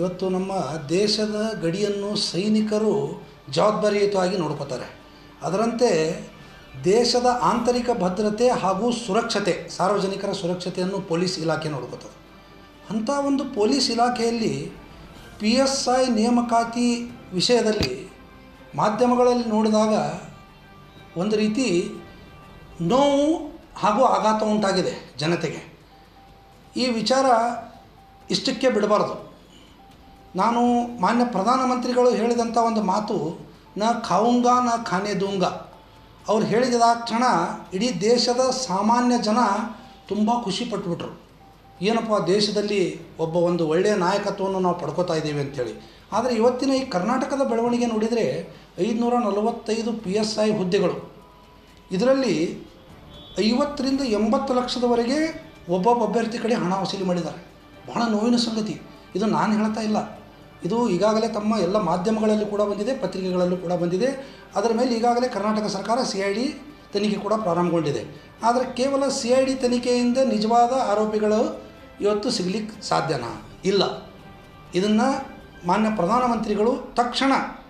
ಇವತ್ತು ನಮ್ಮ ದೇಶದ ಗಡಿಯನ್ನು ಸೈನಿಕರು ಜವಾಬ್ದಾರಿಯುತವಾಗಿ ನೋಡ್ಕೋತಾರೆ ಅದರಂತೆ ದೇಶದ ಆಂತರಿಕ ಭದ್ರತೆ ಹಾಗೂ ಸುರಕ್ಷತೆ ಸಾರ್ವಜನಿಕರ ಸುರಕ್ಷತೆಯನ್ನು ಪೊಲೀಸ್ ಇಲಾಖೆ ನೋಡ್ಕೋತದೆ ಅಂಥ ಒಂದು ಪೊಲೀಸ್ ಇಲಾಖೆಯಲ್ಲಿ ಪಿ ಎಸ್ ಐ ನೇಮಕಾತಿ ವಿಷಯದಲ್ಲಿ ಮಾಧ್ಯಮಗಳಲ್ಲಿ ನೋಡಿದಾಗ ಒಂದು ರೀತಿ ನೋವು ಹಾಗೂ ಆಘಾತ ಉಂಟಾಗಿದೆ ಜನತೆಗೆ ಈ ವಿಚಾರ ಇಷ್ಟಕ್ಕೆ ಬಿಡಬಾರ್ದು ನಾನು ಮಾನ್ಯ ಪ್ರಧಾನಮಂತ್ರಿಗಳು ಹೇಳಿದಂಥ ಒಂದು ಮಾತು ನ ಖಾವುಂಗ ನ ಖಾನೆ ದೂಂಗ ಅವ್ರು ಹೇಳಿದ ಕ್ಷಣ ಇಡೀ ದೇಶದ ಸಾಮಾನ್ಯ ಜನ ತುಂಬ ಖುಷಿ ಪಟ್ಬಿಟ್ರು ಏನಪ್ಪ ದೇಶದಲ್ಲಿ ಒಬ್ಬ ಒಂದು ಒಳ್ಳೆಯ ನಾಯಕತ್ವವನ್ನು ನಾವು ಪಡ್ಕೋತಾ ಇದ್ದೀವಿ ಅಂಥೇಳಿ ಆದರೆ ಇವತ್ತಿನ ಈ ಕರ್ನಾಟಕದ ಬೆಳವಣಿಗೆ ನೋಡಿದರೆ ಐದುನೂರ ನಲವತ್ತೈದು ಪಿ ಎಸ್ ಐ ಹುದ್ದೆಗಳು ಇದರಲ್ಲಿ ಐವತ್ತರಿಂದ ಎಂಬತ್ತು ಲಕ್ಷದವರೆಗೆ ಒಬ್ಬೊಬ್ಬ ಅಭ್ಯರ್ಥಿ ಕಡೆ ಹಣ ವಸೂಲಿ ಮಾಡಿದ್ದಾರೆ ಬಹಳ ನೋವಿನ ಸಂಗತಿ ಇದು ನಾನು ಹೇಳ್ತಾ ಇಲ್ಲ ಇದು ಈಗಾಗಲೇ ತಮ್ಮ ಎಲ್ಲ ಮಾಧ್ಯಮಗಳಲ್ಲಿ ಕೂಡ ಬಂದಿದೆ ಪತ್ರಿಕೆಗಳಲ್ಲೂ ಕೂಡ ಬಂದಿದೆ ಅದರ ಮೇಲೆ ಈಗಾಗಲೇ ಕರ್ನಾಟಕ ಸರ್ಕಾರ ಸಿ ಐ ಡಿ ತನಿಖೆ ಕೂಡ ಪ್ರಾರಂಭಗೊಂಡಿದೆ ಆದರೆ ಕೇವಲ ಸಿ ಐ ಡಿ ತನಿಖೆಯಿಂದ ನಿಜವಾದ ಆರೋಪಿಗಳು ಇವತ್ತು ಸಿಗ್ಲಿಕ್ಕೆ ಸಾಧ್ಯನಾ ಇಲ್ಲ ಇದನ್ನು ಮಾನ್ಯ ಪ್ರಧಾನಮಂತ್ರಿಗಳು ತಕ್ಷಣ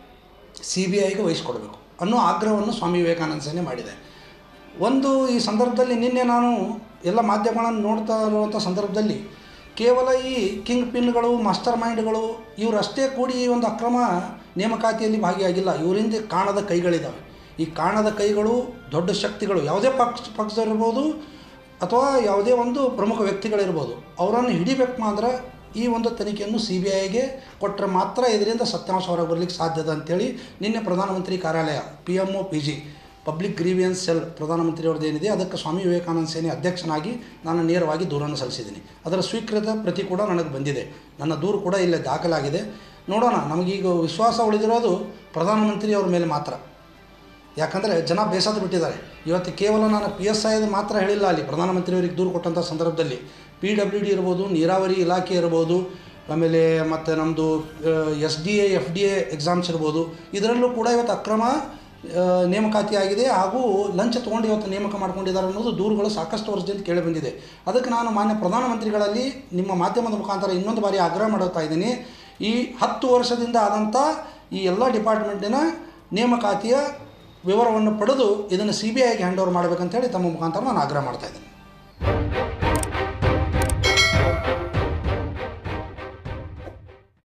ಸಿ ಬಿ ಐಗೆ ವಹಿಸ್ಕೊಡ್ಬೇಕು ಅನ್ನೋ ಆಗ್ರಹವನ್ನು ಸ್ವಾಮಿ ವಿವೇಕಾನಂದ ಸೇನೆ ಮಾಡಿದೆ ಒಂದು ಈ ಸಂದರ್ಭದಲ್ಲಿ ನಿನ್ನೆ ನಾನು ಎಲ್ಲ ಮಾಧ್ಯಮಗಳನ್ನು ನೋಡ್ತಾ ಇರುವಂಥ ಸಂದರ್ಭದಲ್ಲಿ ಕೇವಲ ಈ ಕಿಂಗ್ ಪಿನ್ಗಳು ಮಾಸ್ಟರ್ ಮೈಂಡ್ಗಳು ಇವರಷ್ಟೇ ಕೂಡಿ ಈ ಒಂದು ಅಕ್ರಮ ನೇಮಕಾತಿಯಲ್ಲಿ ಭಾಗಿಯಾಗಿಲ್ಲ ಇವರಿಂದ ಕಾಣದ ಕೈಗಳಿದ್ದಾವೆ ಈ ಕಾಣದ ಕೈಗಳು ದೊಡ್ಡ ಶಕ್ತಿಗಳು ಯಾವುದೇ ಪಕ್ಷ ಪಕ್ಷದಲ್ಲಿರ್ಬೋದು ಅಥವಾ ಯಾವುದೇ ಒಂದು ಪ್ರಮುಖ ವ್ಯಕ್ತಿಗಳಿರ್ಬೋದು ಅವರನ್ನು ಹಿಡಿಬೇಕು ಅಂದ್ರೆ ಈ ಒಂದು ತನಿಖೆಯನ್ನು ಸಿ ಬಿ ಐಗೆ ಕೊಟ್ಟರೆ ಮಾತ್ರ ಇದರಿಂದ ಸತ್ಯಾಂಶ ಹೊರಗೆ ಬರಲಿಕ್ಕೆ ಸಾಧ್ಯದ ಅಂತೇಳಿ ನಿನ್ನೆ ಪ್ರಧಾನಮಂತ್ರಿ ಕಾರ್ಯಾಲಯ P M O P G public grievances cell ಪ್ರಧಾನಮಂತ್ರಿಯವ್ರದ್ದು ಏನಿದೆ ಅದಕ್ಕೆ ಸ್ವಾಮಿ ವಿವೇಕಾನಂದ ಸೇನೆ ಅಧ್ಯಕ್ಷನಾಗಿ ನಾನು ನೇರವಾಗಿ ದೂರನ್ನು ಸಲ್ಲಿಸಿದ್ದೀನಿ ಅದರ ಸ್ವೀಕೃತ ಪ್ರತಿ ಕೂಡ ನನಗೆ ಬಂದಿದೆ ನನ್ನ ದೂರು ಕೂಡ ಇಲ್ಲೇ ದಾಖಲಾಗಿದೆ ನೋಡೋಣ ನಮಗೀಗ ವಿಶ್ವಾಸ ಉಳಿದಿರೋದು ಪ್ರಧಾನಮಂತ್ರಿ ಅವ್ರ ಮೇಲೆ ಮಾತ್ರ ಯಾಕಂದರೆ ಜನ ಬೇಸತ್ತು ಬಿಟ್ಟಿದ್ದಾರೆ ಇವತ್ತು ಕೇವಲ ನಾನು ಪಿ ಎಸ್ ಐದು ಮಾತ್ರ ಹೇಳಿಲ್ಲ ಅಲ್ಲಿ ಪ್ರಧಾನಮಂತ್ರಿಯವರಿಗೆ ದೂರು ಕೊಟ್ಟಂಥ ಸಂದರ್ಭದಲ್ಲಿ ಪಿ ಡಬ್ಲ್ಯೂ ಡಿ ಇರ್ಬೋದು ನೀರಾವರಿ ಇಲಾಖೆ ಇರ್ಬೋದು ಆಮೇಲೆ ಮತ್ತು ನಮ್ಮದು S D A F D A exams ಇರ್ಬೋದು ಇದರಲ್ಲೂ ಕೂಡ ಇವತ್ತು ಅಕ್ರಮ ಆ, ನೇಮಕಾತಿ ಆಗಿದೆ ಹಾಗೂ ಲಂಚ ತೊಗೊಂಡು ಇವತ್ತು ನೇಮಕ ಮಾಡ್ಕೊಂಡಿದ್ದಾರೆ ಅನ್ನೋದು ದೂರುಗಳು ಸಾಕಷ್ಟು ವರ್ಷದಿಂದ ಕೇಳಿ ಬಂದಿದೆ ಅದಕ್ಕೆ ನಾನು ಮಾನ್ಯ ಪ್ರಧಾನಮಂತ್ರಿಗಳಲ್ಲಿ ನಿಮ್ಮ ಮಾಧ್ಯಮದ ಮುಖಾಂತರ ಇನ್ನೊಂದು ಬಾರಿ ಆಗ್ರಹ ಮಾಡುತ್ತಾ ಇದ್ದೀನಿ ಈ ಹತ್ತು ವರ್ಷದಿಂದ ಆದಂಥ ಈ ಎಲ್ಲ ಡಿಪಾರ್ಟ್ಮೆಂಟಿನ ನೇಮಕಾತಿಯ ವಿವರವನ್ನು ಪಡೆದು ಇದನ್ನು ಸಿ ಬಿ ಐಗೆ ಹ್ಯಾಂಡ್ ಓವರ್ ಮಾಡಬೇಕಂತೇಳಿ ತಮ್ಮ ಮುಖಾಂತರ ನಾನು ಆಗ್ರಹ ಮಾಡ್ತಾ ಇದ್ದೀನಿ